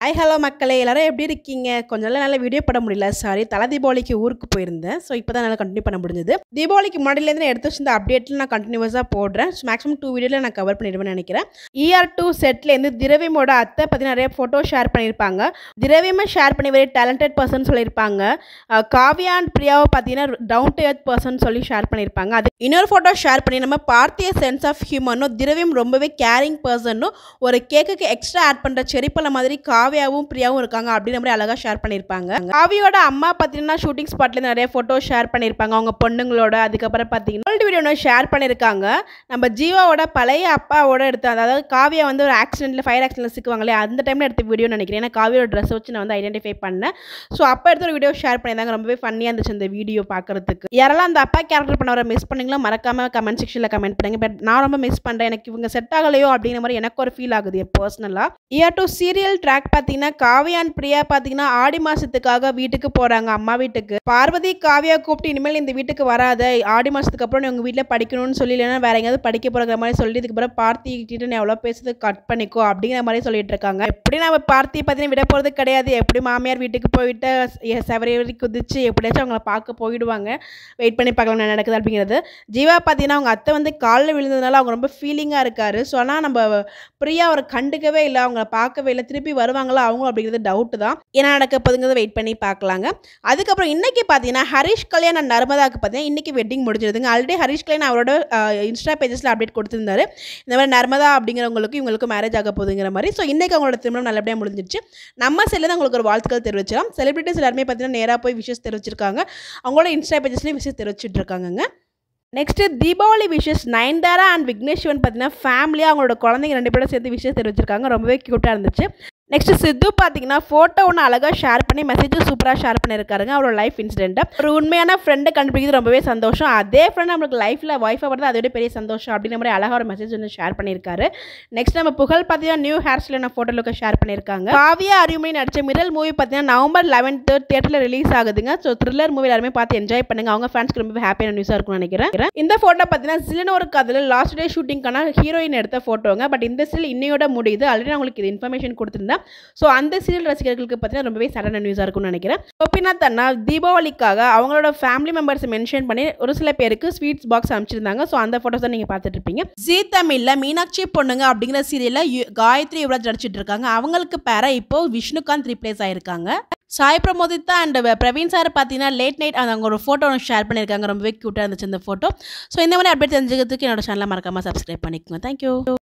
hi hello மக்களே எல்லாரும் எப்படி இருக்கீங்க கொஞ்ச நாள் நல்லா வீடியோ பண்ண முடியல சாரி தலை தீபாவளிக்கு ஊருக்கு போயிருந்தேன் ஸோ இப்போ தான் நல்லா கண்டினியூ பண்ண முடிஞ்சது தீபாவளிக்கு முன்னாடிலேருந்து எடுத்து வச்சிருந்த அப்டேட்டில் நான் கண்டினியூஸாக போடுறேன் மேக்ஸிமம் டூ வீடியோவில் நான் கவர் பண்ணிடுவேன்னு நினைக்கிறேன் இஆர் டூ செட்லேருந்து திரவியமோட அத்தை பற்றி நிறைய ஃபோட்டோ ஷேர் பண்ணியிருப்பாங்க திரவியமாக ஷேர் பண்ணி வெரி டேலண்டட் பர்சன் சொல்லியிருப்பாங்க அஹ் காவ்யா அண்ட் பிரியாவை பார்த்தீங்கன்னா டவுன் டு எர்த் பர்சன் சொல்லி ஷேர் பண்ணியிருப்பாங்க அது இன்னொரு ஃபோட்டோ ஷேர் பண்ணி நம்ம பார்த்திய சென்ஸ் ஆஃப் ஹியூமனும் திரவியம் ரொம்பவே கேரிங் பர்சனும் ஒரு கேக்குக்கு எக்ஸ்ட்ரா ஆட் பண்ணுற செரிப்பல மாதிரி காவியாவும் பிரியாவும் இருக்காங்க அப்படின்ற மாதிரி அழகாக ஷேர் பண்ணியிருப்பாங்க காவியோட அம்மா பார்த்தீங்கன்னா ஷூட்டிங் ஸ்பாட்ல நிறைய ஃபோட்டோ ஷேர் பண்ணியிருப்பாங்க அவங்க பொண்ணுங்களோட அதுக்கப்புறம் பார்த்தீங்கன்னா ஓல்டு வீடியோ ஒன்று ஷேர் பண்ணியிருக்காங்க நம்ம ஜீவாவோட பழைய அப்பாவோட எடுத்த அதாவது காவியா வந்து ஒரு ஆக்சிடென்ட்ல ஃபயர் ஆக்சிடென்ட்ல சிக்குவாங்களே அந்த டைமில் எடுத்த வீடியோ நினைக்கிறேன் ஏன்னா காவியோட ட்ரெஸ் வச்சு நான் வந்து ஐடென்டிஃபை பண்ணேன் ஸோ அப்போ எடுத்த ஒரு வீடியோ ஷேர் பண்ணியிருந்தாங்க ரொம்பவே ஃபன்னியாக இருந்துச்சு அந்த வீடியோ பார்க்கறதுக்கு யாரெல்லாம் அந்த அப்பா கேரக்டர் பண்ணவரை மிஸ் பண்ணீங்களோ மறக்காம கமெண்ட் செக்ஷனில் கமெண்ட் பண்ணுங்க பட் நான் ரொம்ப மிஸ் பண்ணுறேன் எனக்கு இவங்க செட் ஆகலையோ அப்படிங்கிற மாதிரி எனக்கு ஒரு ஃபீல் ஆகுது பர்சனலாக இயர் டூ சீரியல் ட்ராக் பார்த்தீங்கன்னா காவியா அண்ட் பிரியா பார்த்தீங்கன்னா ஆடி மாசத்துக்காக வீட்டுக்கு போகிறாங்க அம்மா வீட்டுக்கு பார்வதி காவியா கூப்பிட்டு இனிமேல் இந்த வீட்டுக்கு வராத ஆடி மாசத்துக்கு அப்புறம் நீ உங்கள் வீட்டில் படிக்கணும்னு சொல்லி இல்லைன்னா வேற எங்கேயாவது படிக்க போகிற மாதிரி சொல்லி இதுக்கப்புறம் பார்த்தி கிட்ட நீ எவ்வளோ பேசுறது கட் பண்ணிக்கோ அப்படிங்கிற மாதிரி சொல்லிட்டு இருக்காங்க எப்படி நம்ம பார்த்தி பார்த்தீங்கன்னா விட போகிறது கிடையாது எப்படி மாமியார் வீட்டுக்கு போயிட்டு செவரி குதிச்சு எப்படியாச்சும் அவங்கள பார்க்க போயிடுவாங்க வெயிட் பண்ணி பார்க்கலாம் என்ன நடக்குது அப்படிங்கிறது ஜீவா பார்த்தீங்கன்னா அவங்க அத்தை வந்து காலில் விழுந்ததுனால அவங்க ரொம்ப ஃபீலிங்காக இருக்காரு ஸோ ஆனால் நம்ம பிரியா அவரை கண்டுக்கவே இல்லை அவங்கள பார்க்கவே இல்லை திருப்பி வருவாங்களா அவங்க அப்படிங்கிறது டவுட்டு தான் என்ன நடக்க போதுங்கிறத வெயிட் பண்ணி பார்க்கலாங்க அதுக்கப்புறம் இன்னைக்கு பார்த்தீங்கன்னா ஹரிஷ் கல்யாண் and நர்மதாக்கு பார்த்தீங்கன்னா இன்னைக்கு வெட்டிங் முடிஞ்சிருதுங்க ஆல்ரெடி ஹரிஷ் கல்யாண் அவரோட இன்ஸ்டா பேஜஸில் அப்டேட் கொடுத்துருந்தாரு இந்த மாதிரி நர்மதா அப்படிங்கிறவங்களுக்கு இவங்களுக்கு மேரேஜ் ஆக போகுதுங்கிற மாதிரி ஸோ இன்னைக்கு அவங்களோட திருமணம் நல்லபடியாக முடிஞ்சிருச்சு நம்ம சைடில் தான் உங்களுக்கு ஒரு வாழ்த்துக்கள் தெரிவிச்சிடலாம் செலிபிரிட்டிஸ் எல்லாருமே பார்த்தீங்கன்னா நேராக போய் விஷஸ் தெரிவிச்சிருக்காங்க அவங்களோட இன்ஸ்டா பேஜஸ்லேயும் விஷஸ் தெரிவிச்சிட்டு இருக்காங்கங்க next Deepavali wishes Nayanthara and Vigneshwaran பார்த்தீங்கன்னா ஃபேமிலியாக அவங்களோட குழந்தைங்க ரெண்டு பேரும் சேர்த்து விஷயம் தெரிவிச்சிருக்காங்க ரொம்பவே க்யூட்டாக இருந்துச்சு நெக்ஸ்ட் சித்து பார்த்தீங்கன்னா ஃபோட்டோ ஒன்று அழகாக ஷேர் பண்ணி மெசேஜும் சூப்பராக ஷேர் பண்ணியிருக்காருங்க அவரோட லைஃப் இன்சிடென்ட்டை ஒரு உண்மையான ஃப்ரெண்டை கண்டுபிடிக்கிறது ரொம்பவே சந்தோஷம் அதே ஃப்ரெண்ட் நம்மளுக்கு லைஃப்பில் ஒய்ஃபை வரது அதோட பெரிய சந்தோஷம் அப்படிங்கிற மாதிரி அழகாக ஒரு மெசேஜ் வந்து ஷேர் பண்ணியிருக்காரு நெக்ஸ்ட் நம்ம புகழ் பார்த்தீங்கன்னா நியூ ஹேர் ஸ்டைல் ஃபோட்டோ லுக்கை ஷேர் பண்ணியிருக்காங்க காவியா அறிவுமணி நடிச்ச மிரல் மூவி பார்த்தீங்கன்னா நவம்பர் லெவன்த்து தியேட்டரில் ரிலீஸ் ஆகுதுங்க ஸோ த்ரில்லர் மூவி எல்லாருமே பார்த்து என்ஜாய் பண்ணுங்க அவங்க ஃபேன்ஸ்க்கு ரொம்ப ஹாப்பியான நியூஸாக இருக்கும்னு நினைக்கிறேன் இந்த ஃபோட்டோ பார்த்தீங்கன்னா சிலன ஒரு கதையில் லாஸ்ட் டே ஷூட்டிங்கான ஹீரோயின் எடுத்த ஃபோட்டோங்க பட் இந்த சீல் இன்னையோட முடியுது ஆல்ரெடி நான் உங்களுக்கு இது இன்ஃபர்மேஷன் கொடுத்துருந்தேன் ஸோ அந்த சீரியல் ரசிகர்களுக்கு பார்த்தீங்கன்னா ரொம்பவே சடன நியூஸாக இருக்கும்னு நினைக்கிறேன் கோபிநாத் அண்ணா தீபாவளிக்காக அவங்களோட ஃபேமிலி மெம்பர்ஸை மென்ஷன் பண்ணி ஒரு சில பேருக்கு ஸ்வீட்ஸ் பாக்ஸ் அனுப்பிச்சிருந்தாங்க ஸோ அந்த ஃபோட்டோஸ் தான் நீங்கள் பார்த்துட்டு இருப்பீங்க ஜி தமிழில் மீனாட்சி பொண்ணுங்க அப்படிங்கிற சீரியலில் காயத்ரி யுவராஜ் நடிச்சிட்டு இருக்காங்க அவங்களுக்கு பேர இப்போ விஷ்ணுகாந்த் ரீப்ளேஸ் ஆயிருக்காங்க சாய் பிரமோதிதா அண்ட் பிரவீன் சார் பார்த்தீங்கன்னா லேட் நைட் அவங்க ஒரு ஃபோட்டோ ஒன்று ஷேர் பண்ணியிருக்காங்க ரொம்பவே க்யூட்டாக இருந்துச்சு இந்த ஃபோட்டோ ஸோ இந்த மாதிரி அப்டேட் தெரிஞ்சுக்கிறதுக்கு என்னோட சேனலை மறக்காமல் சப்ஸ்கிரைப் பண்ணிக்கோங்க தேங்க்யூ